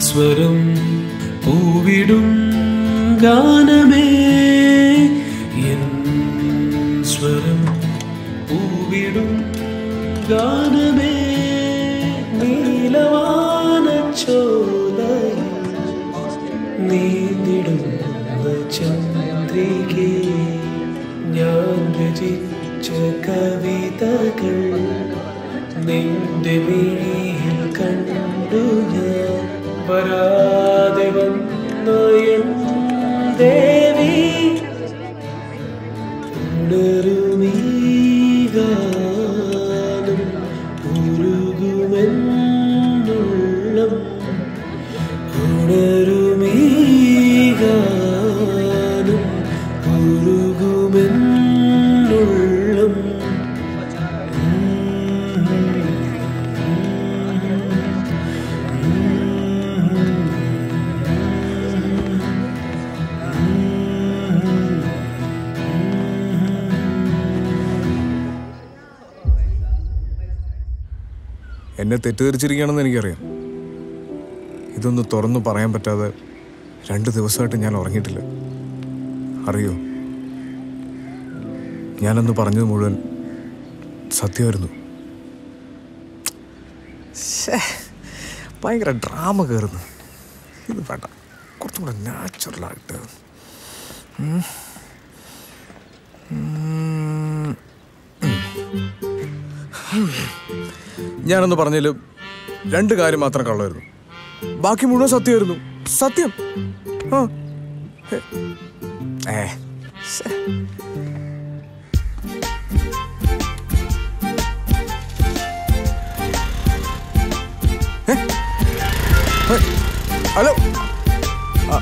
സ്വരം പൂവിടും ഗാനമേ എൻ സ്വരം പൂവിടും ഗാനമേ നീലവാന ചോലയിൽ നീന്തിടുന്ന ചന്ദ്രികേ ഞാൻ രചിച്ച കവിതകൾ നിന്റെ മിഴിയിൽ കണ്ടു ഞാൻ വരാതെ വന്ന എൻ ദേവി ഉണരുമീ ഗാനം ഉരുകുമെന്നുള്ളം ഉണരുമീ ഗാനം ഉരുകുമെന്നുള്ളം എന്നെ തെറ്റിദ്ധരിച്ചിരിക്കുകയാണെന്ന് എനിക്കറിയാം ഇതൊന്ന് തുറന്നു പറയാൻ പറ്റാതെ രണ്ട് ദിവസമായിട്ട് ഞാൻ ഉറങ്ങിയിട്ടില്ല അറിയോ ഞാനന്ന് പറഞ്ഞത് മുഴുവൻ സത്യമായിരുന്നു ശ്ശേ, ഭയങ്കര ഡ്രാമ കയറുന്നു ഇത് വേണ്ട കുറച്ചും കൂടെ നാച്ചുറലായിട്ട് ഉം. ഉം. ഉം. ഞാനൊന്ന് പറഞ്ഞതിൽ രണ്ട് കാര്യം മാത്രം കള്ളായിരുന്നു ബാക്കി മുഴുവൻ സത്യമായിരുന്നു സത്യം ആ ഹെ. ഏ ശ്ശേ. ഏ? ഏ? ഹലോ ആ.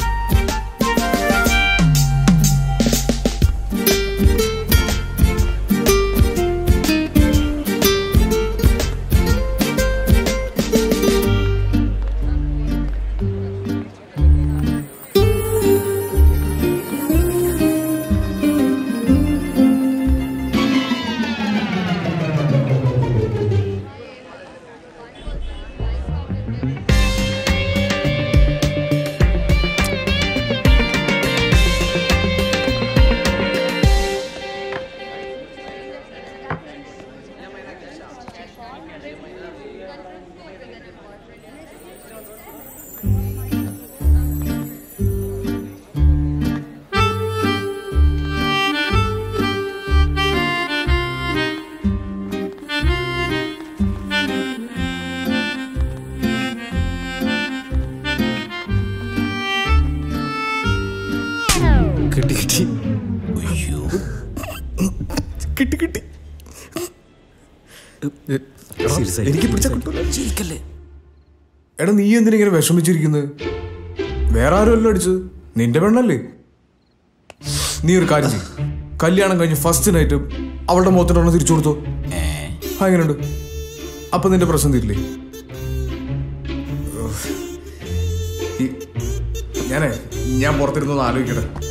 കിട്ടി കിട്ടി കിട്ടി കിട്ടി എടാ, എനിക്ക് പിടിച്ച കിട്ടൂല എടാ നീ എന്തിനാ ഇങ്ങനെ വിഷമിച്ചിരിക്കുന്നത് വേറെ ആരുമല്ലോ അടിച്ചത് നിന്റെ പെണ്ണല്ലേ നീ ഒരു കാര്യം ചെയ്യും കല്യാണം കഴിഞ്ഞ് ഫസ്റ്റ് നൈറ്റ് അവളുടെ മുഖത്തോടെ തിരിച്ചു കൊടുത്തോ ആ, എങ്ങനെയുണ്ട് അപ്പൊ നിന്റെ പ്രശ്നം തീരില്ലേ ഉഫ്. ഈ- ഞാനേ ഞാൻ പുറത്തിരുന്നൊന്ന് ആലോചിക്കട്ടെ